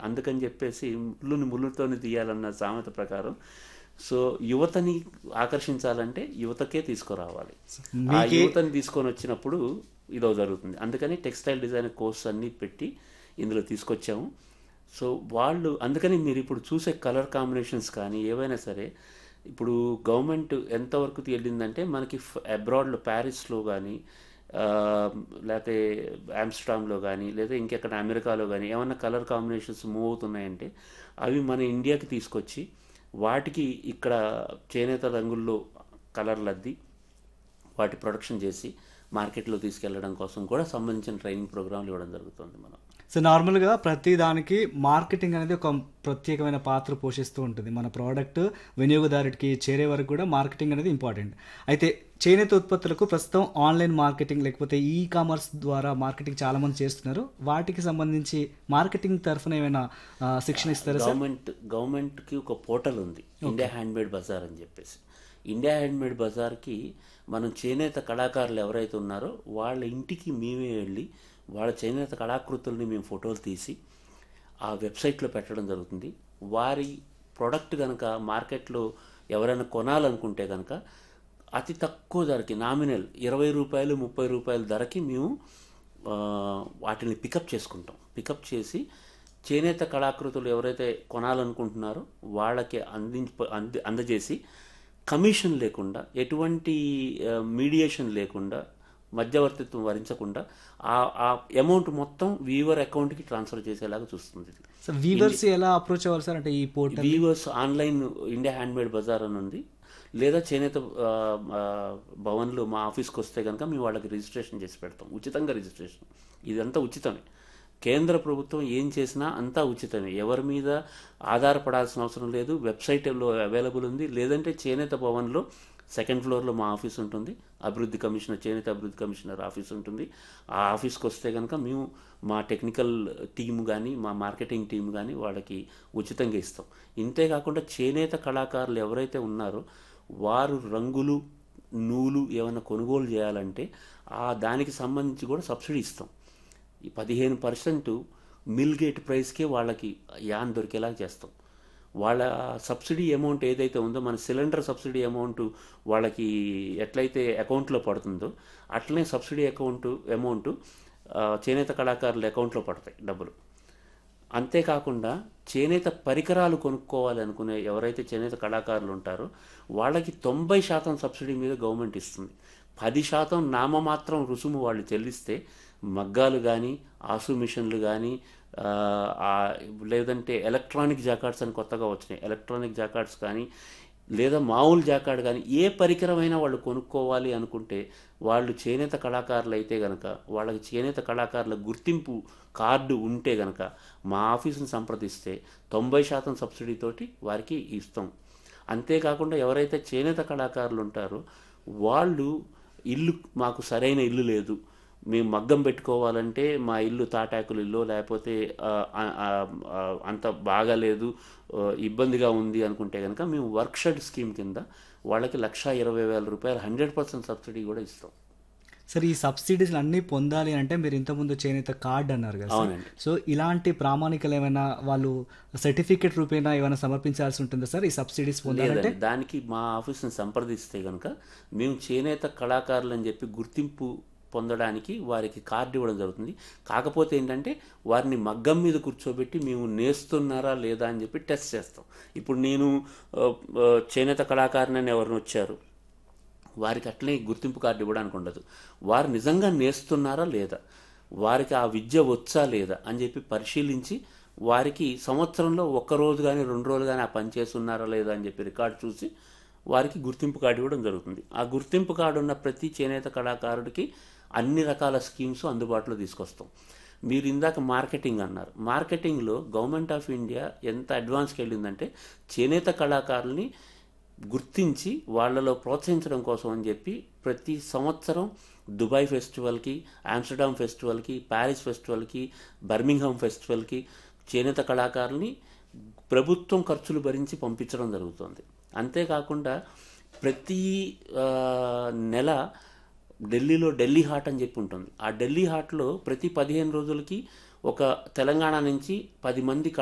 అందుకని చెప్పేసి ముళ్ళుని ముళ్ళుతోని తీయాలన్న సామెత ప్రకారం సో యువతని ఆకర్షించాలంటే యువతకే తీసుకురావాలి ఆ మీకే- యువతని తీసుకొని వచ్చినప్పుడు ఇదో జరుగుతుంది అందుకని టెక్స్టైల్ డిజైన్ కోర్స్ అన్ని పెట్టి ఇందులో తీసుకొచ్చాము సో వాళ్ళు అందుకని మీరు ఇప్పుడు చూసే కలర్ కాంబినేషన్స్ కానీ ఏవైనా సరే ఇప్పుడు గవర్నమెంట్ ఎంతవరకు వెళ్ళిందంటే మనకి అబ్రాడ్లో ప్యారిస్లో కానీ లేకపోతే ఆమ్స్టామ్లో కానీ లేదా ఇంకెక్కడ అమెరికాలో కానీ ఏమన్నా కలర్ కాంబినేషన్స్ మూవ్ అవుతున్నాయంటే అవి మన ఇండియాకి తీసుకొచ్చి వాటికి ఇక్కడ చేనేత రంగుల్లో కలర్లు అద్ది వాటి ప్రొడక్షన్ చేసి మార్కెట్లో తీసుకెళ్ళడం కోసం కూడా సంబంధించిన ట్రైనింగ్ ప్రోగ్రాంలు ఇవ్వడం జరుగుతుంది మనం సో నార్మల్గా ప్రతి దానికి మార్కెటింగ్ అనేది ఒక ప్రత్యేకమైన పాత్ర పోషిస్తూ ఉంటుంది మన ప్రోడక్ట్ వినియోగదారుడికి చేరే వరకు కూడా మార్కెటింగ్ అనేది ఇంపార్టెంట్ అయితే చేనేత ఉత్పత్తులకు ప్రస్తుతం ఆన్లైన్ మార్కెటింగ్ లేకపోతే ఈ కామర్స్ ద్వారా మార్కెటింగ్ చాలా మంది చేస్తున్నారు వాటికి సంబంధించి మార్కెటింగ్ తరఫున ఏమైనా ఆ, శిక్షణ ఇస్తారా సార్ గవర్నమెంట్ గవర్నమెంట్కి ఒక పోర్టల్ ఉంది ఇండియా హ్యాండ్మేడ్ బజార్ అని చెప్పేసి ఇండియా హ్యాండ్మేడ్ బజార్కి మనం చేనేత కళాకారులు ఎవరైతే ఉన్నారో వాళ్ళ ఇంటికి మేమే వెళ్ళి వాళ్ళ చేనేత కళాకృతుల్ని మేము ఫోటోలు తీసి ఆ వెబ్సైట్లో పెట్టడం జరుగుతుంది వారి ప్రోడక్ట్ కనుక మార్కెట్లో ఎవరైనా కొనాలనుకుంటే కనుక అతి తక్కువ ధరకి నామినల్ ఇరవై రూపాయలు ముప్పై రూపాయల ధరకి మేము ఆ, వాటిని పికప్ చేసుకుంటాం పికప్ చేసి చేనేత కళాకృతులు ఎవరైతే కొనాలనుకుంటున్నారో వాళ్ళకి అందించ అంది అందజేసి కమిషన్ లేకుండా ఎటువంటి మీడియేషన్ లేకుండా మధ్యవర్తిత్వం వరించకుండా ఆ ఆ అమౌంట్ మొత్తం వీవర్ అకౌంట్కి ట్రాన్స్ఫర్ చేసేలాగా చూస్తుంది ఇది సో వీవర్స్ ఎలా అప్రోచ్ అవ్వాలి సార్ అంటే ఈ portal weavers online India handmade bazaar అని ఉంది లేదా చేనేత ఆ, ఆ, భవన్లు మా ఆఫీస్కి వస్తే కనుక మేము వాళ్ళకి రిజిస్ట్రేషన్ చేసి పెడతాం ఉచితంగా రిజిస్ట్రేషన్ ఇదంతా ఉచితమే కేంద్ర ప్రభుత్వం ఏం చేసినా అంతా ఉచితమే ఎవరి మీద ఆధారపడాల్సిన అవసరం లేదు వెబ్సైట్లో అవైలబుల్ ఉంది లేదంటే చేనేత భవన్లో సెకండ్ ఫ్లోర్లో మా ఆఫీస్ ఉంటుంది అభివృద్ధి కమిషనర్ చేనేత అభివృద్ధి కమిషనర్ ఆఫీస్ ఉంటుంది ఆ ఆఫీస్కి వస్తే కనుక మేము మా టెక్నికల్ టీం కానీ మా మార్కెటింగ్ టీం కానీ వాళ్ళకి ఉచితంగా ఇస్తాం ఇంతే కాకుండా చేనేత కళాకారులు ఎవరైతే ఉన్నారో వారు రంగులు నూలు ఏమైనా కొనుగోలు చేయాలంటే ఆ దానికి సంబంధించి కూడా సబ్సిడీ ఇస్తాం ఈ పదిహేను పర్సెంట్ మిల్ గేట్ ప్రైస్కే వాళ్ళకి యాన్ దొరికేలా చేస్తాం వాళ్ళ సబ్సిడీ అమౌంట్ ఏదైతే ఉందో మన సిలిండర్ సబ్సిడీ అమౌంట్ వాళ్ళకి ఎట్లయితే అకౌంట్లో పడుతుందో అట్లనే సబ్సిడీ అకౌంట్ అమౌంట్ చేనేత కళాకారుల అకౌంట్లో పడతాయి డబ్బులు అంతేకాకుండా చేనేత పరికరాలు కొనుక్కోవాలి అనుకునే ఎవరైతే చేనేత కళాకారులు ఉంటారో వాళ్ళకి తొంభై శాతం సబ్సిడీ మీద గవర్నమెంట్ ఇస్తుంది పది శాతం నామమాత్రం రుసుము వాళ్ళు చెల్లిస్తే మగ్గాలు కానీ ఆసు మిషన్లు కానీ ఆ, ఆ, లేదంటే ఎలక్ట్రానిక్ జాకార్డ్స్ అని కొత్తగా వచ్చినాయి ఎలక్ట్రానిక్ జాకార్డ్స్ కానీ లేదా మామూలు జాకాడ్ కానీ ఏ పరికరమైనా వాళ్ళు కొనుక్కోవాలి అనుకుంటే వాళ్ళు చేనేత కళాకారులు అయితే గనక వాళ్ళకి చేనేత కళాకారుల గుర్తింపు కార్డు ఉంటే గనక మా ఆఫీసుని సంప్రదిస్తే తొంభై శాతం సబ్సిడీతోటి వారికి ఇస్తాం అంతేకాకుండా ఎవరైతే చేనేత కళాకారులు ఉంటారో వాళ్ళు ఇల్లు మాకు సరైన ఇల్లు లేదు మేము మగ్గం పెట్టుకోవాలంటే మా ఇల్లు తాటాకుల ఇల్లు లేకపోతే ఆ, ఆ, ఆ, ఆ, అంత బాగాలేదు ఆ, ఇబ్బందిగా ఉంది అనుకుంటే కనుక మేము వర్క్ షెడ్ స్కీమ్ కింద వాళ్ళకి లక్ష ఇరవై వేల రూపాయలు హండ్రెడ్ పర్సెంట్ సబ్సిడీ కూడా ఇస్తాం సార్ ఈ సబ్సిడీస్ అన్ని పొందాలి అంటే మీరు ఇంతకుముందు చేనేత కార్డ్ అన్నారు కదా సార్ అవునండి. సో ఇలాంటి ప్రామాణికలు ఏమైనా వాళ్ళు సర్టిఫికేట్ రూపేణా ఏమైనా సమర్పించాల్సి ఉంటుందా సార్ ఈ సబ్సిడీస్ పొందాలంటే లేదండి దానికి మా ఆఫీస్ని సంప్రదిస్తే కనుక మేము చేనేత కళాకారులు అని చెప్పి గుర్తింపు పొందడానికి వారికి కార్డు ఇవ్వడం జరుగుతుంది కాకపోతే ఏంటంటే వారిని మగ్గం మీద కూర్చోబెట్టి మేము నేస్తున్నారా లేదా అని చెప్పి టెస్ట్ చేస్తాం ఇప్పుడు నేను ఆ, ఆ, చేనేత కళాకారుని ఎవరిని వచ్చారు వారికి అట్లనే గుర్తింపు కార్డు ఇవ్వడానికి ఉండదు వారు నిజంగా నేస్తున్నారా లేదా వారికి ఆ విద్య వచ్చా లేదా అని చెప్పి పరిశీలించి వారికి సంవత్సరంలో ఒక్క రోజు కానీ రెండు రోజులు కానీ ఆ పని చేస్తున్నారా లేదా అని చెప్పి రికార్డు చూసి వారికి గుర్తింపు కార్డు ఇవ్వడం జరుగుతుంది ఆ గుర్తింపు కార్డు ఉన్న ప్రతి చేనేత కళాకారుడికి అన్ని రకాల స్కీమ్స్ అందుబాటులో తీసుకొస్తాం మీరు ఇందాక మార్కెటింగ్ అన్నారు మార్కెటింగ్లో గవర్నమెంట్ ఆఫ్ ఇండియా ఎంత అడ్వాన్స్కి వెళ్ళిందంటే చేనేత కళాకారుల్ని గుర్తించి వాళ్ళలో ప్రోత్సహించడం కోసం అని చెప్పి ప్రతి సంవత్సరం దుబాయ్ ఫెస్టివల్కి ఆమ్స్టర్డామ్ ఫెస్టివల్కి ప్యారిస్ ఫెస్టివల్కి బర్మింగ్హామ్ ఫెస్టివల్కి చేనేత కళాకారుల్ని ప్రభుత్వం ఖర్చులు భరించి పంపించడం జరుగుతుంది అంతేకాకుండా ప్రతి ఆ, నెల ఢిల్లీలో ఢిల్లీ హాట్ అని చెప్పి ఉంటుంది ఆ ఢిల్లీ హాట్లో ప్రతి పదిహేను రోజులకి ఒక తెలంగాణ నుంచి పది మంది